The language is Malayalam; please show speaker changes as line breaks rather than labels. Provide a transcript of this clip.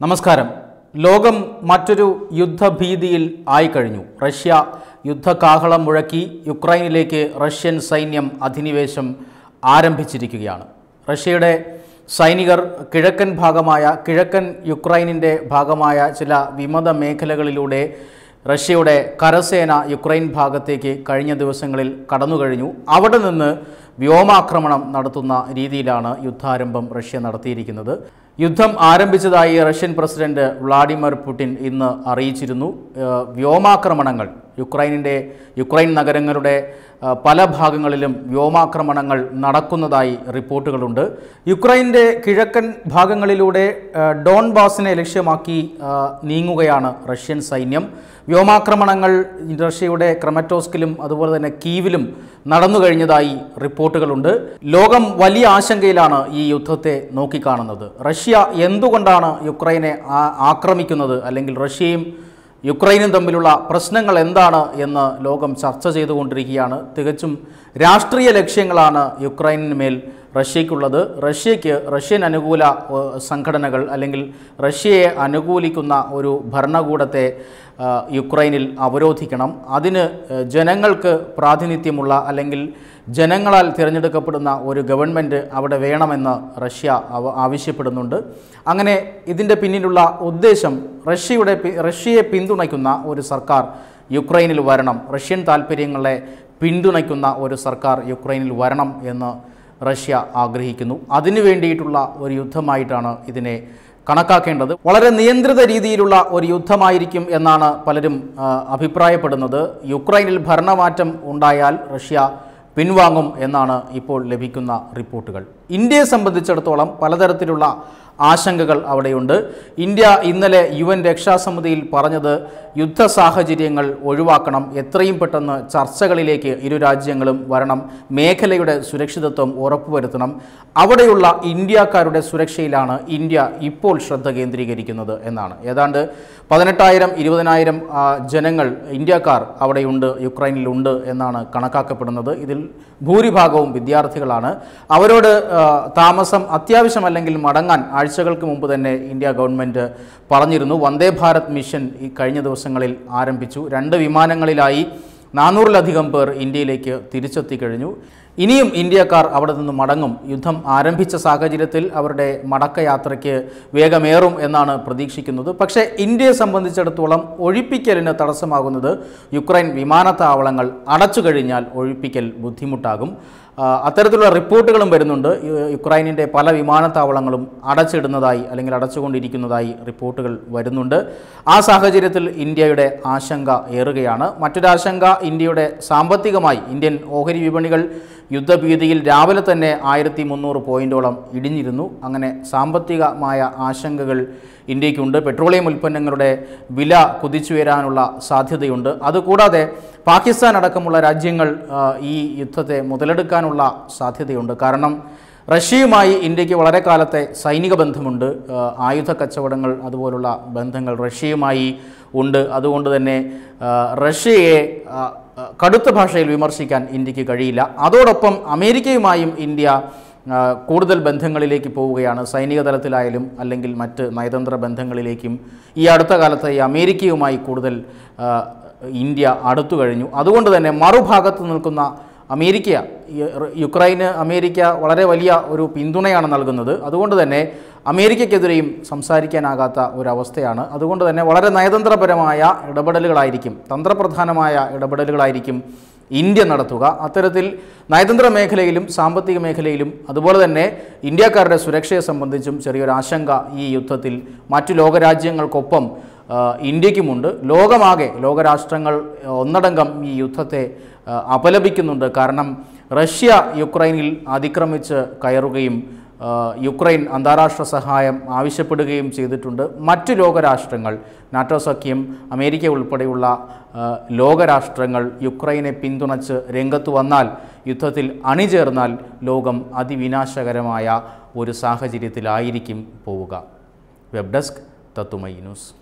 നമസ്കാരം ലോകം മറ്റൊരു യുദ്ധഭീതിയിൽ ആയിക്കഴിഞ്ഞു റഷ്യ യുദ്ധകാഹളം മുഴക്കി യുക്രൈനിലേക്ക് റഷ്യൻ സൈന്യം അധിനിവേശം ആരംഭിച്ചിരിക്കുകയാണ് റഷ്യയുടെ സൈനികർ കിഴക്കൻ ഭാഗമായ കിഴക്കൻ യുക്രൈനിൻ്റെ ഭാഗമായ ചില വിമത മേഖലകളിലൂടെ റഷ്യയുടെ കരസേന യുക്രൈൻ ഭാഗത്തേക്ക് കഴിഞ്ഞ ദിവസങ്ങളിൽ കടന്നു കഴിഞ്ഞു അവിടെ നിന്ന് വ്യോമാക്രമണം നടത്തുന്ന രീതിയിലാണ് യുദ്ധാരംഭം റഷ്യ നടത്തിയിരിക്കുന്നത് യുദ്ധം ആരംഭിച്ചതായി റഷ്യൻ പ്രസിഡന്റ് വ്ളാഡിമിർ പുടിൻ ഇന്ന് അറിയിച്ചിരുന്നു ഏഹ് വ്യോമാക്രമണങ്ങൾ യുക്രൈനിൻ്റെ യുക്രൈൻ നഗരങ്ങളുടെ ആ, പല ഭാഗങ്ങളിലും വ്യോമാക്രമണങ്ങൾ നടക്കുന്നതായി റിപ്പോർട്ടുകളുണ്ട് യുക്രൈൻ്റെ കിഴക്കൻ ഭാഗങ്ങളിലൂടെ ആ, ഡോൺബാസിനെ ലക്ഷ്യമാക്കി ആ, നീങ്ങുകയാണ് റഷ്യൻ സൈന്യം വ്യോമാക്രമണങ്ങൾ റഷ്യയുടെ ക്രമറ്റോസ്കിലും അതുപോലെ തന്നെ കീവിലും നടന്നു കഴിഞ്ഞതായി റിപ്പോർട്ടുകളുണ്ട് ലോകം വലിയ ആശങ്കയിലാണ് ഈ യുദ്ധത്തെ നോക്കിക്കാണുന്നത് റഷ്യ എന്തുകൊണ്ടാണ് യുക്രൈനെ ആ- ആക്രമിക്കുന്നത് അല്ലെങ്കിൽ റഷ്യയും യുക്രൈനും തമ്മിലുള്ള പ്രശ്നങ്ങൾ എന്താണ് എന്ന് ലോകം ചർച്ച ചെയ്തുകൊണ്ടിരിക്കുകയാണ് തികച്ചും രാഷ്ട്രീയ ലക്ഷ്യങ്ങളാണ് യുക്രൈനിന് മേൽ റഷ്യയ്ക്കുള്ളത് റഷ്യയ്ക്ക് റഷ്യൻ അനുകൂല ഏഹ്, സംഘടനകൾ അല്ലെങ്കിൽ റഷ്യയെ അനുകൂലിക്കുന്ന ഒരു ഭരണകൂടത്തെ ആ, യുക്രൈനിൽ അവരോധിക്കണം അതിന് ഏഹ്, ജനങ്ങൾക്ക് പ്രാതിനിധ്യമുള്ള അല്ലെങ്കിൽ ജനങ്ങളാൽ തിരഞ്ഞെടുക്കപ്പെടുന്ന ഒരു ഗവൺമെൻറ് അവിടെ വേണമെന്ന് റഷ്യ അവ ആവശ്യപ്പെടുന്നുണ്ട് അങ്ങനെ ഇതിൻ്റെ പിന്നിലുള്ള ഉദ്ദേശം റഷ്യയുടെ പി- റഷ്യയെ പിന്തുണയ്ക്കുന്ന ഒരു സർക്കാർ യുക്രൈനിൽ വരണം റഷ്യൻ താല്പര്യങ്ങളെ പിന്തുണയ്ക്കുന്ന ഒരു സർക്കാർ യുക്രൈനിൽ വരണം എന്ന് റഷ്യ ആഗ്രഹിക്കുന്നു അതിനു വേണ്ടിയിട്ടുള്ള ഒരു യുദ്ധമായിട്ടാണ് ഇതിനെ കണക്കാക്കേണ്ടത് വളരെ നിയന്ത്രിത രീതിയിലുള്ള ഒരു യുദ്ധമായിരിക്കും എന്നാണ് പലരും ആ, അഭിപ്രായപ്പെടുന്നത് യുക്രൈനിൽ ഭരണമാറ്റം ഉണ്ടായാൽ റഷ്യ പിൻവാങ്ങും എന്നാണ് ഇപ്പോൾ ലഭിക്കുന്ന റിപ്പോർട്ടുകൾ ഇന്ത്യയെ സംബന്ധിച്ചിടത്തോളം പലതരത്തിലുള്ള ആശങ്കകൾ അവിടെയുണ്ട് ഇന്ത്യ ഇന്നലെ യു എൻ രക്ഷാസമിതിയിൽ പറഞ്ഞത് യുദ്ധ സാഹചര്യങ്ങൾ ഒഴിവാക്കണം എത്രയും പെട്ടെന്ന് ചർച്ചകളിലേക്ക് ഇരു രാജ്യങ്ങളും വരണം മേഖലയുടെ സുരക്ഷിതത്വം ഉറപ്പുവരുത്തണം അവിടെയുള്ള ഇന്ത്യക്കാരുടെ സുരക്ഷയിലാണ് ഇന്ത്യ ഇപ്പോൾ ശ്രദ്ധ കേന്ദ്രീകരിക്കുന്നത് എന്നാണ് ഏതാണ്ട് പതിനെട്ടായിരം ഇരുപതിനായിരം ആ, ജനങ്ങൾ ഇന്ത്യക്കാർ അവിടെയുണ്ട് യുക്രൈനിലുണ്ട് എന്നാണ് കണക്കാക്കപ്പെടുന്നത് ഇതിൽ ഭൂരിഭാഗവും വിദ്യാർത്ഥികളാണ് അവരോട് ആ, താമസം അത്യാവശ്യമല്ലെങ്കിൽ മടങ്ങാൻ ആഴ്ചകൾക്ക് മുമ്പ് തന്നെ ഇന്ത്യ ഗവൺമെൻറ് പറഞ്ഞിരുന്നു വന്ദേ ഭാരത് മിഷൻ ഈ കഴിഞ്ഞ ദിവസങ്ങളിൽ ആരംഭിച്ചു രണ്ട് വിമാനങ്ങളിലായി നാനൂറിലധികം പേർ ഇന്ത്യയിലേക്ക് തിരിച്ചെത്തി കഴിഞ്ഞു ഇനിയും ഇന്ത്യക്കാർ അവിടെ നിന്ന് മടങ്ങും യുദ്ധം ആരംഭിച്ച സാഹചര്യത്തിൽ അവരുടെ മടക്കയാത്രയ്ക്ക് വേഗമേറും എന്നാണ് പ്രതീക്ഷിക്കുന്നത് പക്ഷേ ഇന്ത്യയെ സംബന്ധിച്ചിടത്തോളം ഒഴിപ്പിക്കലിന് തടസ്സമാകുന്നത് യുക്രൈൻ വിമാനത്താവളങ്ങൾ അടച്ചു കഴിഞ്ഞാൽ ഒഴിപ്പിക്കൽ ബുദ്ധിമുട്ടാകും ആ, അത്തരത്തിലുള്ള റിപ്പോർട്ടുകളും വരുന്നുണ്ട് യു- യുക്രൈനിൻ്റെ പല വിമാനത്താവളങ്ങളും അടച്ചിടുന്നതായി അല്ലെങ്കിൽ അടച്ചുകൊണ്ടിരിക്കുന്നതായി റിപ്പോർട്ടുകൾ വരുന്നുണ്ട് ആ സാഹചര്യത്തിൽ ഇന്ത്യയുടെ ആശങ്ക ഏറുകയാണ് മറ്റൊരാശങ്ക ഇന്ത്യയുടെ സാമ്പത്തികമായി ഇന്ത്യൻ ഓഹരി വിപണികൾ യുദ്ധഭീതിയിൽ രാവിലെ തന്നെ ആയിരത്തി മുന്നൂറ് പോയിന്റോളം ഇടിഞ്ഞിരുന്നു അങ്ങനെ സാമ്പത്തികമായ ആശങ്കകൾ ഇന്ത്യക്കുണ്ട് പെട്രോളിയം ഉൽപ്പന്നങ്ങളുടെ വില കുതിച്ചുയരാനുള്ള സാധ്യതയുണ്ട് അതുകൂടാതെ പാകിസ്ഥാൻ അടക്കമുള്ള രാജ്യങ്ങൾ ആ, ഈ യുദ്ധത്തെ മുതലെടുക്കാനുള്ള സാധ്യതയുണ്ട് കാരണം റഷ്യയുമായി ഇന്ത്യക്ക് വളരെ കാലത്തെ സൈനിക ബന്ധമുണ്ട് ആ, ആയുധ കച്ചവടങ്ങൾ അതുപോലുള്ള ബന്ധങ്ങൾ റഷ്യയുമായി ഉണ്ട് അതുകൊണ്ട് തന്നെ ആ, റഷ്യയെ ആ, ആ, കടുത്ത ഭാഷയിൽ വിമർശിക്കാൻ ഇന്ത്യക്ക് കഴിയില്ല അതോടൊപ്പം അമേരിക്കയുമായും ഇന്ത്യ ആ, കൂടുതൽ ബന്ധങ്ങളിലേക്ക് പോവുകയാണ് സൈനിക തലത്തിലായാലും അല്ലെങ്കിൽ മറ്റ് നയതന്ത്ര ബന്ധങ്ങളിലേക്കും ഈ അടുത്ത കാലത്ത് ഈ അമേരിക്കയുമായി കൂടുതൽ ആ, ഇന്ത്യ അടുത്തു കഴിഞ്ഞു അതുകൊണ്ട് തന്നെ മറുഭാഗത്ത് നിൽക്കുന്ന അമേരിക്ക ഈ റ് യുക്രൈന് അമേരിക്ക വളരെ വലിയ ഒരു പിന്തുണയാണ് നൽകുന്നത് അതുകൊണ്ട് തന്നെ അമേരിക്കയ്ക്കെതിരെയും സംസാരിക്കാനാകാത്ത ഒരവസ്ഥയാണ് അതുകൊണ്ട് തന്നെ വളരെ നയതന്ത്രപരമായ ഇടപെടലുകളായിരിക്കും തന്ത്രപ്രധാനമായ ഇടപെടലുകളായിരിക്കും ഇന്ത്യ നടത്തുക അത്തരത്തിൽ നയതന്ത്ര മേഖലയിലും സാമ്പത്തിക മേഖലയിലും അതുപോലെ തന്നെ ഇന്ത്യക്കാരുടെ സുരക്ഷയെ സംബന്ധിച്ചും ചെറിയൊരു ആശങ്ക ഈ യുദ്ധത്തിൽ മറ്റു ലോകരാജ്യങ്ങൾക്കൊപ്പം ആ, ഇന്ത്യക്കുമുണ്ട് ലോകമാകെ ലോകരാഷ്ട്രങ്ങൾ ആ, ഒന്നടങ്കം ഈ യുദ്ധത്തെ ആ, അപലപിക്കുന്നുണ്ട് കാരണം റഷ്യ യുക്രൈനിൽ അതിക്രമിച്ച് കയറുകയും ആ, യുക്രൈൻ അന്താരാഷ്ട്ര സഹായം ആവശ്യപ്പെടുകയും ചെയ്തിട്ടുണ്ട് മറ്റു ലോകരാഷ്ട്രങ്ങൾ നാറ്റോ സഖ്യം അമേരിക്ക ഉൾപ്പെടെയുള്ള ആ, ലോകരാഷ്ട്രങ്ങൾ യുക്രൈനെ പിന്തുണച്ച് രംഗത്ത് വന്നാൽ യുദ്ധത്തിൽ അണിചേർന്നാൽ ലോകം അതിവിനാശകരമായ ഒരു സാഹചര്യത്തിലായിരിക്കും പോവുക വെബ് ഡെസ്ക് തത്തുമൈ ന്യൂസ്